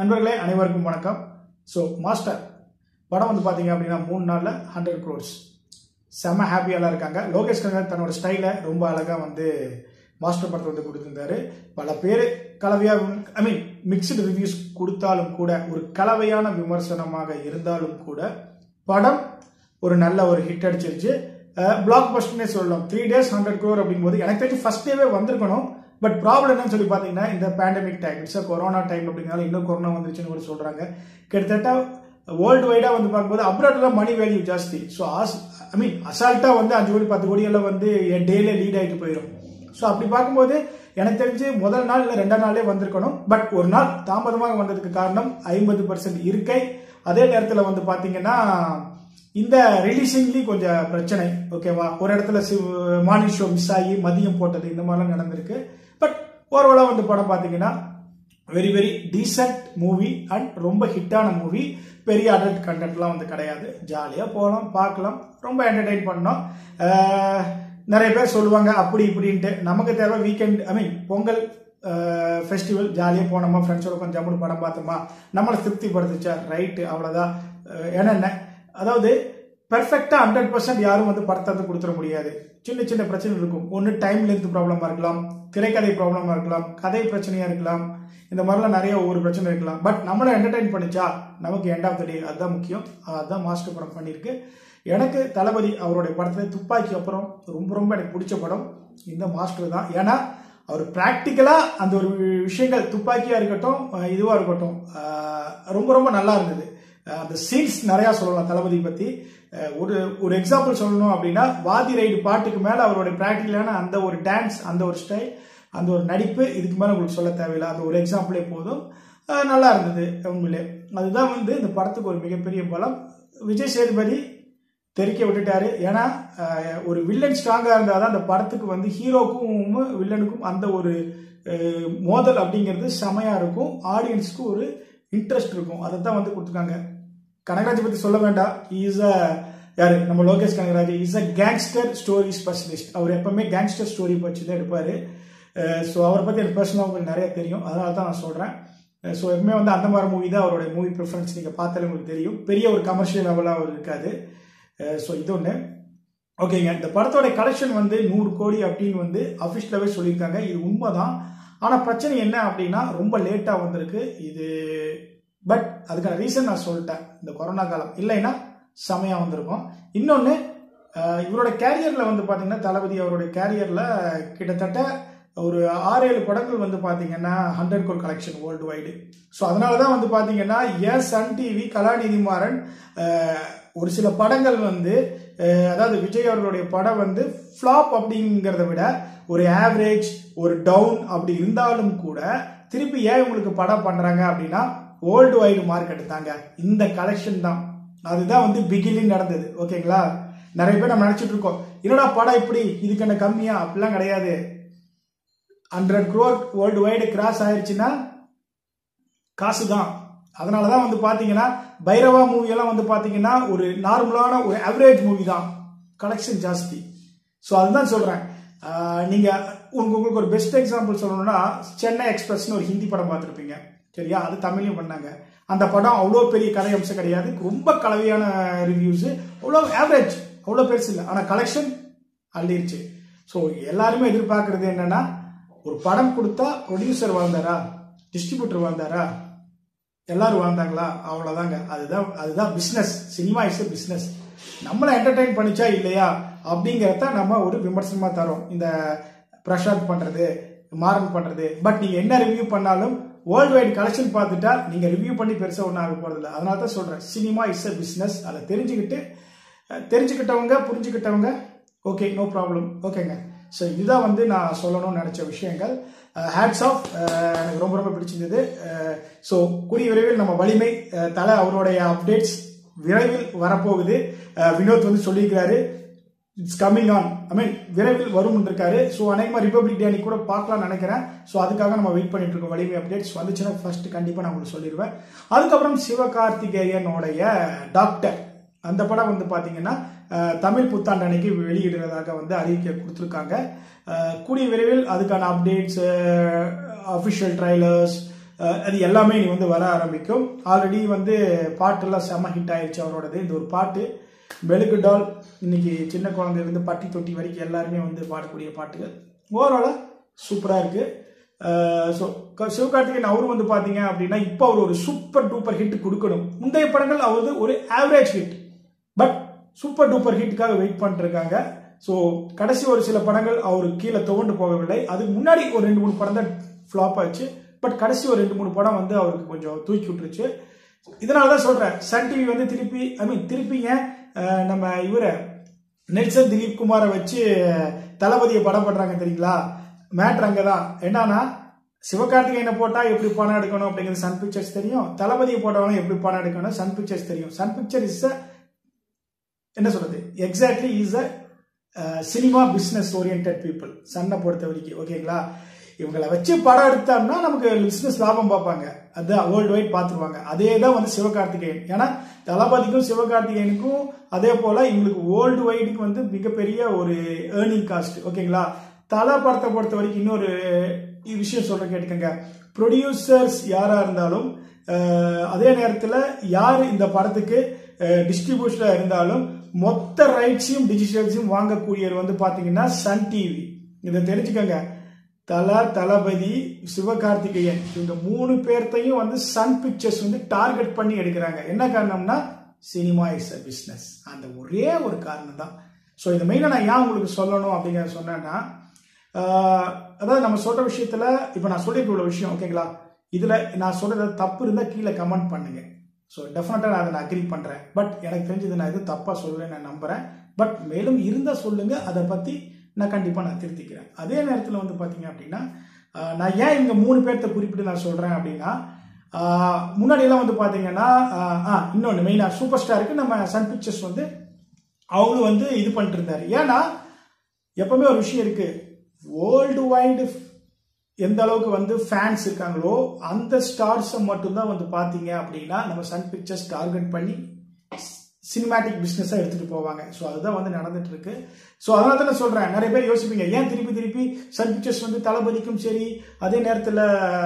நண்பர்களே அனைவருக்கும் வணக்கம் ஸோ மாஸ்டர் படம் வந்து பார்த்தீங்க அப்படின்னா மூணு நாளில் ஹண்ட்ரட் க்ரோர்ஸ் செம்ம ஹாப்பியாலாம் இருக்காங்க லோகேஷ் கனகர் தன்னோட ஸ்டைலை ரொம்ப அழகாக வந்து மாஸ்டர் படத்தை வந்து கொடுத்துருந்தாரு பல பேர் கலவையாக ஐ மீன் மிக்சடு ரிவ்யூஸ் கொடுத்தாலும் கூட ஒரு கலவையான விமர்சனமாக இருந்தாலும் கூட படம் ஒரு நல்ல ஒரு ஹிட் அடிச்சிருச்சு பிளாக் பஸ்ட்னே சொல்லலாம் த்ரீ டேஸ் ஹண்ட்ரட் க்ரோர் அப்படிங்கும்போது எனக்கு தெரிஞ்சு ஃபர்ஸ்ட் டேவே வந்திருக்கணும் பட் ப்ராப்ளம் என்னன்னு சொல்லி பார்த்தீங்கன்னா இந்த pandemic time it's corona time அப்படிங்கிறனால இன்னும் கொரோனா வந்துருச்சுன்னு கூட சொல்கிறாங்க கிட்டத்தட்ட வேர்ல்டு வைடாக வந்து பார்க்கும்போது அப்ராட்ல மணி வேல்யூ ஜாஸ்தி ஸோ ஆஸ் ஐ மீன் அசால்ட்டாக வந்து அஞ்சு கோடி பத்து கோடி எல்லாம் வந்து டேலே லீட் ஆகிட்டு போயிடும் ஸோ அப்படி பார்க்கும்போது எனக்கு தெரிஞ்சு முதல் நாள் இல்லை ரெண்டாம் நாளே வந்திருக்கணும் பட் ஒரு நாள் தாமதமாக வந்ததுக்கு காரணம் ஐம்பது பர்சன்ட் இருக்கை அதே நேரத்தில் வந்து பார்த்தீங்கன்னா இந்த ரிலீசிங்லேயும் கொஞ்சம் பிரச்சனை ஓகேவா ஒரு இடத்துல மார்னிங் ஷோ மிஸ் ஆகி மதியம் போட்டது இந்த மாதிரிலாம் நடந்திருக்கு பட் ஓரளவு வந்து படம் பார்த்தீங்கன்னா very very decent movie and ரொம்ப ஹிட்டான மூவி பெரிய அடல்ட் கண்டென்ட்லாம் வந்து கிடையாது ஜாலியாக போகலாம் பார்க்கலாம் ரொம்ப என்டர்டெயின் பண்ணோம் நிறைய பேர் சொல்லுவாங்க அப்படி இப்படின்ட்டு நமக்கு தேவை weekend I mean Pongal festival ஜாலியாக போனோமா ஃப்ரெண்ட்ஸோட கொஞ்சம் ஜம்முன்னு படம் பார்த்தோமா நம்மளை திருப்திப்படுத்துச்சா ரைட்டு அவ்வளோதான் என்னென்ன அதாவது பெர்ஃபெக்டாக ஹண்ட்ரட் பர்சன்ட் யாரும் வந்து படத்தை வந்து கொடுத்துட முடியாது சின்ன சின்ன பிரச்சனை இருக்கும் ஒன்று டைம் லென்த் ப்ராப்ளமாக இருக்கலாம் திரைக்கதை ப்ராப்ளமாக இருக்கலாம் கதை பிரச்சனையாக இருக்கலாம் இந்த மாதிரிலாம் நிறைய ஒவ்வொரு பிரச்சனை இருக்கலாம் பட் நம்மளை என்டர்டைன் பண்ணிச்சா நமக்கு எண்ட் ஆஃப் த டே அதுதான் முக்கியம் அதுதான் மாஸ்டர் படம் பண்ணியிருக்கு எனக்கு தளபதி அவருடைய படத்தில் துப்பாக்கி அப்புறம் ரொம்ப ரொம்ப எனக்கு பிடிச்ச படம் இந்த மாஸ்டர் தான் ஏன்னா அவர் ப்ராக்டிக்கலாக அந்த ஒரு விஷயங்கள் துப்பாக்கியாக இருக்கட்டும் இதுவாக இருக்கட்டும் ரொம்ப ரொம்ப நல்லா இருந்தது அந்த சீன்ஸ் நிறையா சொல்லலாம் தளபதி பற்றி ஒரு ஒரு எக்ஸாம்பிள் சொல்லணும் அப்படின்னா வாதி ரைடு பாட்டுக்கு மேலே அவருடைய ப்ராக்டிக்கலான அந்த ஒரு டான்ஸ் அந்த ஒரு ஸ்டைல் அந்த ஒரு நடிப்பு இதுக்கு மேலே உங்களுக்கு சொல்ல தேவையில்லை அந்த ஒரு எக்ஸாம்பிளே போதும் நல்லா இருந்தது உங்களே அதுதான் வந்து இந்த படத்துக்கு ஒரு மிகப்பெரிய பலம் விஜய் சேதுபதி தெரிக்க விட்டுட்டாரு ஏன்னா ஒரு வில்லன் ஸ்ட்ராங்காக இருந்தால் தான் அந்த படத்துக்கு வந்து ஹீரோக்கும் வில்லனுக்கும் அந்த ஒரு மோதல் அப்படிங்கிறது செமையாக இருக்கும் ஆடியன்ஸ்க்கு ஒரு இன்ட்ரெஸ்ட் இருக்கும் அதை தான் வந்து கொடுத்துருக்காங்க கனகராஜ் பற்றி சொல்ல வேண்டாம் இஸ் அ யாரு நம்ம Lokesh Kanagaraj is a gangster story specialist அவர் எப்பவுமே கேங்ஸ்டர் ஸ்டோரி வச்சு தான் எடுப்பார் ஸோ அவரை பற்றி எனக்கு பர்சனலாக உங்களுக்கு நிறைய தெரியும் அதனால தான் நான் சொல்கிறேன் ஸோ எப்பவுமே வந்து அந்த மாதிரி மூவி தான் அவருடைய மூவி ப்ரிஃபரன்ஸ் நீங்கள் பார்த்தாலே உங்களுக்கு தெரியும் பெரிய ஒரு கமர்ஷியல் லெவலாக அவர் இருக்காது ஸோ இது ஒன்று ஓகேங்க இந்த படத்தோட கலெக்ஷன் வந்து நூறு கோடி அப்படின்னு வந்து அஃபிஷியலாகவே சொல்லியிருக்காங்க இது உண்மை தான் ஆனால் பிரச்சனை என்ன அப்படின்னா ரொம்ப லேட்டாக வந்திருக்கு இது பட் அதுக்கான ரீசன் நான் சொல்லிட்டேன் இந்த கொரோனா காலம் இல்லைன்னா செமையாக வந்திருக்கும் இன்னொன்று இவரோட கேரியரில் வந்து பார்த்தீங்கன்னா தளபதி அவருடைய கேரியரில் கிட்டத்தட்ட ஒரு ஆறு ஏழு படங்கள் வந்து பார்த்தீங்கன்னா ஹண்ட்ரட் கோல் கலெக்ஷன் வேர்ல்டு வைடு ஸோ அதனால தான் வந்து பார்த்தீங்கன்னா ஏன் சன் டிவி கலாநிதி மாறன் ஒரு சில படங்கள் வந்து அதாவது விஜய் அவர்களுடைய படம் வந்து ஃப்ளாப் அப்படிங்கிறத விட ஒரு ஆவரேஜ் ஒரு டவுன் அப்படி இருந்தாலும் கூட திருப்பி ஏன் உங்களுக்கு படம் பண்ணுறாங்க அப்படின்னா வேர்ல்டு வைடு மார்க்கெட் தாங்க இந்த கலெக்ஷன் தான் அதுதான் வந்து பிகினிங் நடந்தது ஓகேங்களா நிறைய பேர் நம்ம நினச்சிட்டு இருக்கோம் என்னடா படம் இப்படி இதுக்கு என்ன கம்மியா அப்படிலாம் கிடையாது hundred crore world wide gross ஆயிடுச்சுன்னா காசு தான் அதனால தான் வந்து பார்த்தீங்கன்னா பைரவா மூவியெல்லாம் வந்து பார்த்தீங்கன்னா ஒரு நார்மலான ஒரு ஆவரேஜ் மூவி தான் கலெக்ஷன் ஜாஸ்தி ஸோ அதுதான் சொல்கிறேன் நீங்கள் உங்களுக்கு ஒரு பெஸ்ட் எக்ஸாம்பிள் சொல்லணும்னா சென்னை எக்ஸ்பிரஸ்னு ஒரு ஹிந்தி படம் பார்த்துருப்பீங்க சரியா அது தமிழ்லையும் பண்ணாங்க அந்த படம் அவ்வளோ பெரிய கதை அம்சம் கிடையாது ரொம்ப கலவையான ரிவ்யூஸு அவ்வளோ ஆவரேஜ் அவ்வளோ பெருசு இல்லை ஆனால் கலெக்ஷன் அள்ளிருச்சு ஸோ எல்லாருமே எதிர்பார்க்கறது என்னன்னா ஒரு படம் கொடுத்தா ப்ரொடியூசர் வாழ்ந்தாரா டிஸ்ட்ரிபியூட்டர் வாழ்ந்தாரா எல்லாரும் வாழ்ந்தாங்களா அவ்வளோதாங்க அதுதான் அதுதான் பிஸ்னஸ் சினிமா இஸ் பிஸ்னஸ் நம்மளை என்டர்டைன் பண்ணிச்சா இல்லையா அப்படிங்கிறத நம்ம ஒரு விமர்சனமாக தரோம் இந்த பிரசாத் பண்ணுறது மாறன் பண்ணுறது பட் நீங்கள் என்ன ரிவ்யூ பண்ணாலும் வேர்ல்டு வைடு கலெக்ஷன் பார்த்துட்டா நீங்கள் ரிவ்யூ பண்ணி பெருசாக ஒன்றும் ஆக போகிறதில்ல அதனால தான் சொல்கிறேன் சினிமா இஸ் அ பிஸ்னஸ் அதை தெரிஞ்சுக்கிட்டு தெரிஞ்சுக்கிட்டவங்க புரிஞ்சுக்கிட்டவங்க ஓகே நோ ப்ராப்ளம் ஓகேங்க ஸோ இதுதான் வந்து நான் சொல்லணும்னு நினச்ச விஷயங்கள் ஹேட்ஸ் ஆஃப் எனக்கு ரொம்ப ரொம்ப பிடிச்சிருந்தது ஸோ கூடிய விரைவில் நம்ம வலிமை தலை அவருடைய அப்டேட்ஸ் விரைவில் வரப்போகுது வினோத் வந்து சொல்லியிருக்கிறாரு it's coming on I mean விரைவில் வரும் இருக்காரு ஸோ அநேகமாக ரிப்பப்ளிக் டே அன்னைக்கு கூட பார்க்கலாம்னு நினைக்கிறேன் ஸோ அதுக்காக நம்ம வெயிட் பண்ணிட்டு இருக்கோம் வலிமை அப்டேட்ஸ் வந்துச்சுன்னா ஃபர்ஸ்ட் கண்டிப்பாக நான் உங்களுக்கு சொல்லிடுவேன் அதுக்கப்புறம் சிவகார்த்திகேயனுடைய டாக்டர் அந்த படம் வந்து பார்த்தீங்கன்னா தமிழ் புத்தாண்டு அன்னைக்கு வெளியிடுறதாக வந்து அறிவிக்க கொடுத்துருக்காங்க கூடிய விரைவில் அதுக்கான அப்டேட்ஸ் அஃபிஷியல் ட்ரைலர்ஸ் அது எல்லாமே இனி வந்து வர ஆரம்பிக்கும் ஆல்ரெடி வந்து பாட்டெல்லாம் செம்ம ஹிட் ஆயிடுச்சு அவரோடது இந்த ஒரு பாட்டு மெழுகு டால் இன்னைக்கு சின்ன குழந்தையிலேருந்து பட்டி தொட்டி வரைக்கும் எல்லாருமே வந்து பாடக்கூடிய பாட்டுகள் ஓவராலாக சூப்பராக இருக்குது ஸோ சிவகார்த்திகேயன் அவரும் வந்து பார்த்தீங்க அப்படின்னா இப்போ அவர் ஒரு சூப்பர் டூப்பர் ஹிட் கொடுக்கணும் முந்தைய படங்கள் அவரது ஒரு average hit but super duper ஹிட்டுக்காக வெயிட் பண்ணிட்டு இருக்காங்க ஸோ கடைசி ஒரு சில படங்கள் அவர் கீழே துவண்டு போகவில்லை அதுக்கு முன்னாடி ஒரு ரெண்டு மூணு படம் தான் ஃப்ளாப் ஆச்சு பட் கடைசி ஒரு ரெண்டு மூணு படம் வந்து அவருக்கு கொஞ்சம் தூக்கி விட்டுருச்சு இதனால தான் சொல்கிறேன் சன் டிவி வந்து திருப்பி ஐ மீன் திருப்பிங்க அஹ், நம்ம இவரை நெல்சன் திலீப் குமாரை வச்சு தளபதியை படம் பண்றாங்க தெரியுங்களா மேட்ரு அங்கே தான் என்னன்னா சிவகார்த்திகேயனை போட்டால் எப்படி பணம் எடுக்கணும் அப்படிங்கிறது சன் பிக்சர்ஸ் தெரியும் தளபதியை போட்டவங்களும் எப்படி பணம் எடுக்கணும் சன் பிக்சர்ஸ் தெரியும் சன் பிக்சர் இஸ் அ என்ன சொல்றது exactly is a cinema business orient people சன்னை பொறுத்த வரைக்கும் ஓகேங்களா இவங்களை வச்சு படம் எடுத்தோம்னா நமக்கு பிஸ்னஸ் லாபம் பார்ப்பாங்க அதுதான் வேர்ல்டு வைட் பார்த்துருவாங்க அதே தான் வந்து சிவகார்த்திகேயன் ஏன்னா தளபதிக்கும் சிவகார்த்திகேயனுக்கும் அதே போல இவங்களுக்கு வேர்ல்டு வைடுக்கு வந்து மிகப்பெரிய ஒரு ஏர்னிங் காஸ்ட் ஓகேங்களா தலை படத்தை பொறுத்த வரைக்கும் இன்னொரு விஷயம் சொல்ற கேட்டுக்கங்க ப்ரொடியூசர்ஸ் யாரா இருந்தாலும் அஹ், அதே நேரத்தில் யார் இந்த படத்துக்கு டிஸ்ட்ரிபியூஷனாக இருந்தாலும் மொத்த ரைட்ஸையும் டிஜிட்டல்ஸையும் வாங்கக்கூடியவர் வந்து பார்த்தீங்கன்னா சன் டிவி இதை தெரிஞ்சுக்கோங்க தல தளபதி சிவகார்த்திகேயன் இவங்க மூணு பேர்த்தையும் வந்து சன் பிக்சர்ஸ் வந்து டார்கெட் பண்ணி எடுக்கிறாங்க என்ன காரணம்னா சினிமா இஸ் அ பிஸ்னஸ் அந்த ஒரே ஒரு காரணம் தான் ஸோ இதை மெயினாக நான் ஏன் உங்களுக்கு சொல்லணும் அப்படிங்கிறத சொன்னேன்னா ஆஹ், அதாவது நம்ம சொல்ற விஷயத்துல இப்போ நான் சொல்லியிருக்க இவ்வளோ விஷயம் ஓகேங்களா இதுல நான் சொல்றது தப்பு இருந்தால் கீழே கமெண்ட் பண்ணுங்க ஸோ டெஃபினட்டாக நான் அதை நான் அக்ரி பண்ணுறேன் பட் எனக்கு தெரிஞ்சது நான் எதுவும் தப்பாக சொல்லுவேன் நான் நம்புகிறேன் பட் மேலும் இருந்தால் சொல்லுங்க அதை பற்றி நான் கண்டிப்பாக நான் திருத்திக்கிறேன் அதே நேரத்தில் வந்து பார்த்தீங்க அப்படின்னா ஆஹ், நான் ஏன் இங்கே மூணு பேர்த்த குறிப்பிட்டு நான் சொல்கிறேன் அப்படின்னா ஆஹ், முன்னாடியெல்லாம் வந்து பார்த்தீங்கன்னா ஆஹ், ஆ இன்னொன்று மெயினாக சூப்பர் ஸ்டாருக்கு நம்ம சன் பிக்சர்ஸ் வந்து அவங்களும் வந்து இது பண்ணிட்டு இருந்தாரு ஏன்னா எப்பவுமே ஒரு விஷயம் இருக்கு வேர்ல்டு வைடு எந்த அளவுக்கு வந்து ஃபேன்ஸ் இருக்காங்களோ அந்த ஸ்டார்ஸை மட்டும்தான் வந்து பார்த்தீங்க அப்படின்னா நம்ம சன் பிக்சர்ஸ் டார்கெட் பண்ணி சினிமேட்டிக் பிஸ்னஸாக எடுத்துகிட்டு போவாங்க ஸோ அதுதான் வந்து நடந்துட்டு இருக்கு ஸோ அதனால தான் நான் சொல்கிறேன் நிறைய பேர் யோசிப்பீங்க ஏன் திருப்பி திருப்பி சன் பிக்சர்ஸ் வந்து தளபதிக்கும் சரி அதே நேரத்தில்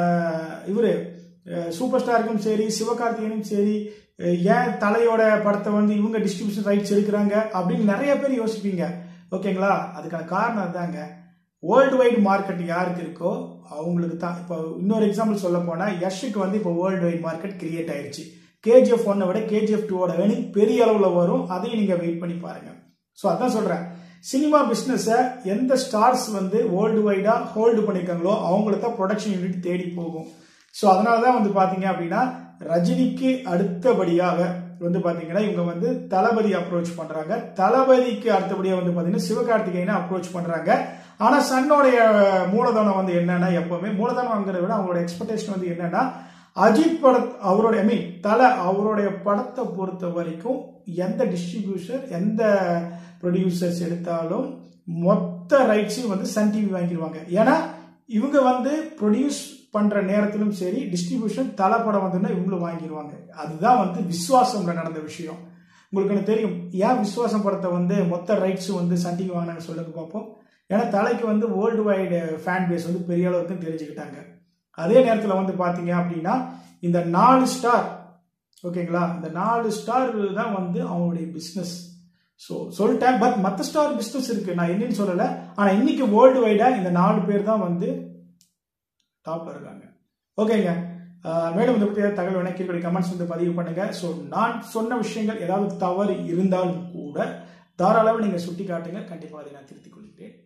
இவர் சூப்பர் ஸ்டாருக்கும் சரி சிவகார்த்திகேயனும் சரி அஹ், ஏன் தலையோட படத்தை வந்து இவங்க டிஸ்ட்ரிபியூஷன் ரைட்ஸ் எடுக்கிறாங்க அப்படின்னு நிறைய பேர் யோசிப்பீங்க ஓகேங்களா அதுக்கான காரணம் அதுதாங்க வேர்ல்டு வைடு மார்க்கெட் யாருக்கு இருக்கோ அவங்களுக்கு தான் இப்போ இன்னொரு எக்ஸாம்பிள் சொல்ல போனால் யஷுக்கு வந்து இப்போ வேர்ல்டு வைடு மார்க்கெட் கிரியேட் ஆயிருச்சு கேஜிஎஃப் ஒன்னை விட கேஜிஎஃப் டூவோட ஏர்னிங் பெரிய அளவில் வரும் அதையும் நீங்கள் வெயிட் பண்ணி பாருங்க ஸோ அதான் சொல்கிறேன் சினிமா பிஸ்னஸை எந்த ஸ்டார்ஸ் வந்து வேர்ல்டு வைடாக ஹோல்டு பண்ணியிருக்காங்களோ அவங்கள தான் ப்ரொடக்ஷன் யூனிட் தேடி போகும் ஸோ அதனால தான் வந்து பார்த்தீங்க அப்படின்னா ரஜினிக்கு அடுத்தபடியாக வந்து பார்த்தீங்கன்னா இவங்க வந்து தளபதி அப்ரோச் பண்ணுறாங்க தளபதிக்கு அடுத்தபடியாக வந்து பார்த்தீங்கன்னா சிவகார்த்திகேயனை அப்ரோச் பண்ணுறாங்க ஆனால் சன்னோடைய மூலதனம் வந்து என்னன்னா எப்பவுமே மூலதனம்ங்கிறத விட அவங்களோட எக்ஸ்பெக்டேஷன் வந்து என்னன்னா அஜித் பட அவரோட ஐ மீன் தலை அவருடைய படத்தை பொறுத்த வரைக்கும் எந்த டிஸ்ட்ரிபியூஷர் எந்த ப்ரொடியூசர்ஸ் எடுத்தாலும் மொத்த ரைட்ஸையும் வந்து சன் டிவி வாங்கிடுவாங்க ஏன்னா இவங்க வந்து ப்ரொடியூஸ் பண்ற நேரத்திலும் சரி டிஸ்ட்ரிபியூஷன் தலை படம் வந்துன்னா இவங்களும் வாங்கிடுவாங்க அதுதான் வந்து விஸ்வாசம்ல நடந்த விஷயம் உங்களுக்கு எனக்கு தெரியும் ஏன் விஸ்வாசம் படத்தை வந்து மொத்த ரைட்ஸும் வந்து சன் டிவி வாங்கினாங்க சொல்லுங்க பார்ப்போம் ஏன்னா தலைக்கு வந்து வேர்ல்டு வைடு ஃபேன் பேஸ் வந்து பெரிய அளவுக்கு தெரிஞ்சுக்கிட்டாங்க அதே நேரத்தில் வந்து பார்த்தீங்க அப்படின்னா இந்த நாலு ஸ்டார் ஓகேங்களா இந்த நாலு ஸ்டார் தான் வந்து அவங்களுடைய பிஸ்னஸ் ஸோ சொல்லிட்டேன் பட் மற்ற ஸ்டார் பிஸ்னஸ் இருக்கு நான் என்னன்னு சொல்லலை ஆனால் இன்னைக்கு வேர்ல்டு வைடா இந்த நாலு பேர் தான் வந்து டாப்ல இருக்காங்க ஓகேங்க ஆஹ் மேலும் இதை பற்றி ஏதாவது தகவல் வேணா கீழே கமெண்ட்ஸ் வந்து பதிவு பண்ணுங்க ஸோ நான் சொன்ன விஷயங்கள் ஏதாவது தவறு இருந்தாலும் கூட தாராளமாக நீங்கள் சுட்டி காட்டுங்க கண்டிப்பாக அதை நான் திருத்திக் கொள்கிறேன்